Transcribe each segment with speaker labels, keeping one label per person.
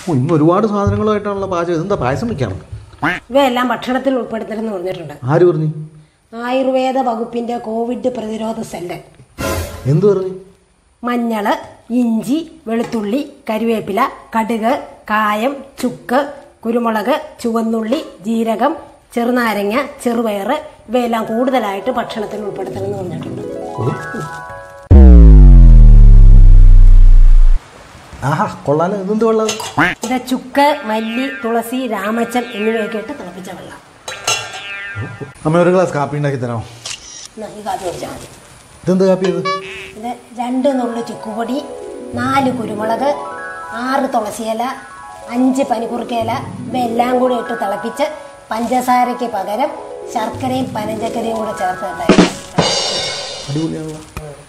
Speaker 1: ഓ ഇന്ന് ഒരുപാട് സാധനങ്ങളുമായിട്ടാണല്ലോ പാചകം എന്താ പായസം വെക്കാണ്
Speaker 2: ഇവയെല്ലാം ഭക്ഷണത്തിൽ ഉൾപ്പെടുത്തണമെന്ന് പറഞ്ഞിട്ടുണ്ട്
Speaker 1: ആര് പറഞ്ഞു
Speaker 2: ആയുർവേദ വകുപ്പിന്റെ കോവിഡ് പ്രതിരോധ സെല്ല്
Speaker 1: എന്ത് പറഞ്ഞു
Speaker 2: മഞ്ഞൾ ഇഞ്ചി വെളുത്തുള്ളി കരിവേപ്പില കടുക് കായം ചുക്ക് കുരുമുളക് ചുവന്നുള്ളി ജീരകം ചെറുനാരങ്ങ ചെറുപയർ ഇവയെല്ലാം കൂടുതലായിട്ട് ഭക്ഷണത്തിൽ ഉൾപ്പെടുത്തണമെന്ന് പറഞ്ഞിട്ടുണ്ട്
Speaker 1: ആഹാ കൊള്ളാലോ ഇതെന്ത് കൊള്ളാം
Speaker 2: ഇത് ചുക്ക് മല്ലി തുളസി രാമച്ചം എന്നിവയൊക്കെ ഇട്ട് തിളപ്പിച്ച വെള്ളം
Speaker 1: അമ്മ ഒരു ഗ്ലാസ് കാപ്പി ഉണ്ടാക്കി തരാമോ
Speaker 2: എന്നാ ഈ കാപ്പി കുടിച്ചാൽ മതി
Speaker 1: ഇതെന്ത് കാപ്പി ഇത്
Speaker 2: ഇത് രണ്ട് നുള്ളു ചുക്കുപൊടി നാല് കുരുമുളക് ആറ് തുളസിയില അഞ്ച് പനിക്കുറുക്കയില ഇവയെല്ലാം കൂടി ഇട്ട് തിളപ്പിച്ച് പഞ്ചസാരയ്ക്ക് പകരം ശർക്കരയും പനഞ്ചക്കരയും കൂടെ ചേർത്ത് ഉണ്ടാക്കി
Speaker 1: അടിപൊളിയാണല്ലോ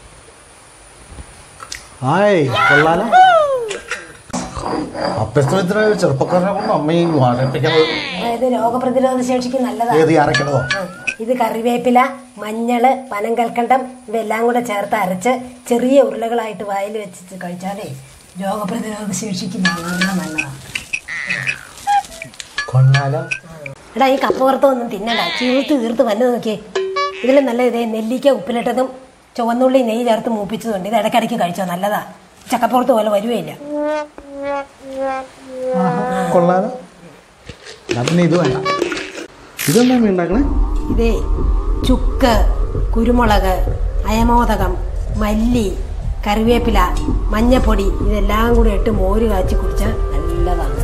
Speaker 1: ഹായ് കൊള്ളാലോ അപ്പസ്തനത്തിനായ ഒരു ചെറുപ്പക്കാരനെ കൊണ്ട് അമ്മയും അരപ്പിക്കുന്നത്
Speaker 2: അതായത് രോഗപ്രതിരോധ ശേഷിക്ക് നല്ലതാണ്
Speaker 1: ഏത് ഈ അരക്കണതോ
Speaker 2: ആ, ഇത് കറിവേപ്പില മഞ്ഞള് പനങ്കൽക്കണ്ടം ഇവയെല്ലാം കൂടെ ചേർത്ത് അരച്ച് ചെറിയ ഉരുളകളായിട്ട് വായിൽ വെച്ച് കഴിച്ചാലേ രോഗപ്രതിരോധ ശേഷിക്ക് വളരെ നല്ലതാണ്
Speaker 1: കൊള്ളാലോ
Speaker 2: എടാ ഈ കപ്പ വറുത്തൊന്നും തിന്നണ്ട ചീർത്ത് തീർത്ത് വന്നു നോക്കിയേ ഇതിൽ നല്ല ഇതേ നെല്ലിക്ക ഉപ്പിലിട്ടതും ചുവന്നുള്ളി നെയ്യ് ചേർത്ത് മൂപ്പിച്ചതുണ്ട് ഇത് ഇടയ്ക്കിടയ്ക്ക് കഴിച്ചോ നല്ലതാ ചക്കപ്പുറത്ത് പോലെ വരുകയില്ല
Speaker 1: കൊള്ളാലോ എന്നാ പിന്നെ ഇത് വേണ്ട ഇതെന്താ അമ്മ ഉണ്ടാക്കണേ
Speaker 2: ഇതേ ചുക്ക് കുരുമുളക് അയമോദകം മല്ലി കറിവേപ്പില മഞ്ഞപ്പൊടി ഇതെല്ലാം കൂടി ഇട്ട് മോര് കാച്ചി കുടിച്ചാൽ നല്ലതാണ്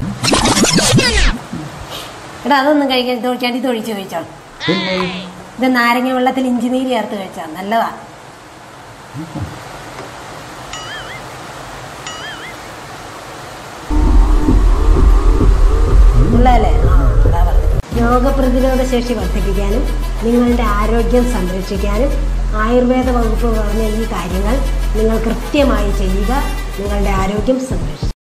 Speaker 2: എടാ അതൊന്നും കഴിക്കാൻ ഇത് ഒഴിച്ചാൽ ഇത് ഒഴിച്ച് കഴിച്ചോ ഇത് നാരങ്ങ വെള്ളത്തിൽ ഇഞ്ചി നീര് ചേർത്ത് കഴിച്ചാൽ നല്ലതാ ഉള്ളതല്ലേ ആ അതാ പറഞ്ഞത് രോഗപ്രതിരോധ ശേഷി വർദ്ധിപ്പിക്കാനും നിങ്ങളുടെ ആരോഗ്യം സംരക്ഷിക്കാനും ആയുർവേദ വകുപ്പ് പറഞ്ഞ ഈ കാര്യങ്ങൾ നിങ്ങൾ കൃത്യമായി ചെയ്യുക നിങ്ങളുടെ ആരോഗ്യം സംരക്ഷിക്കുക